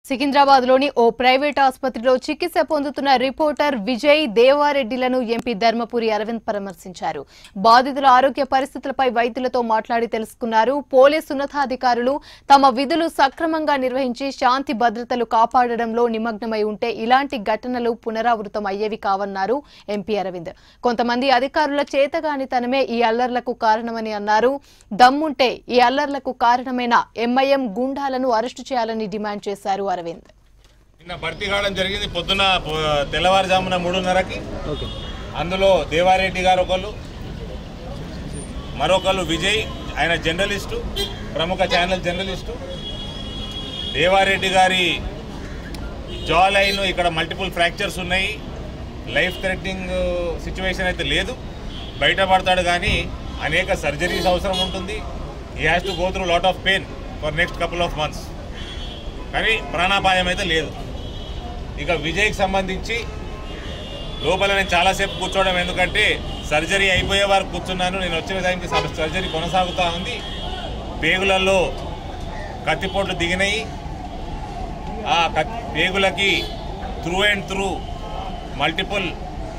సికింద్రాబాద్ లోని ఓ ప్రైవేట్ ఆసుపత్రిలో చికిత్స పొందుతున్న రిపోర్టర్ విజయ్ దేవారెడ్డిలను ఎంపీ ధర్మపురి అరవింద్ పరామర్శించారు బాధితుల ఆరోగ్య పరిస్థితులపై వైద్యులతో మాట్లాడి తెలుసుకున్నారు పోలీసు ఉన్నతాధికారులు తమ విధులు సక్రమంగా నిర్వహించి శాంతి భద్రతలు కాపాడడంలో నిమగ్నమై ఉంటే ఇలాంటి ఘటనలు పునరావృతం అయ్యేవి కావన్నారు ఎంపీ అరవింద్ కొంతమంది అధికారుల చేతగానితనమే ఈ అల్లర్లకు కారణమని అన్నారు దమ్ముంటే ఈ అల్లర్లకు కారణమైన ఎంఐఎం గుండాలను అరెస్టు చేయాలని డిమాండ్ చేశారు అరవింద్ నిన్న భర్తీ కావడం జరిగింది పొద్దున పొ- తెల్లవారుజామున మూడున్నరకి ఓకే అందులో దేవారెడ్డి గారు ఒకళ్ళు మరొకళ్ళు విజయ్ ఆయన జర్నలిస్టు ప్రముఖ ఛానల్ జర్నలిస్టు దేవారెడ్డి గారి జా లైన్ ఇక్కడ మల్టిపుల్ ఫ్రాక్చర్స్ ఉన్నాయి లైఫ్ థ్రెటనింగ్ సిచ్యువేషన్ అయితే లేదు బయటపడతాడు కానీ అనేక సర్జరీస్ అవసరం ఉంటుంది he has to go through lot of pain for next couple of months కానీ ప్రాణాపాయం అయితే లేదు ఇక విజయ్కి సంబంధించి లోపల నేను చాలాసేపు కూర్చోవడం ఎందుకంటే సర్జరీ అయిపోయే వరకు కూర్చున్నాను నేను వచ్చిన టైంకి సర్- సర్జరీ కొనసాగుతూ ఉంది పేగులలో కత్తిపోట్లు దిగినాయి ఆ కత్ పేగులకి through and through multiple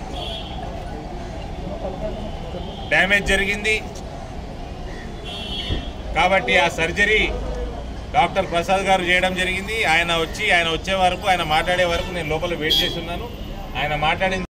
damage జరిగింది కాబట్టి ఆ సర్జరీ డాక్టర్ ప్రసాద్ గారు చేయడం జరిగింది ఆయన వచ్చి ఆయన వచ్చే వరకు ఆయన మాట్లాడే వరకు నేను లోపల వెయిట్ చేస్తున్నాను ఆయన మాట్లాడిన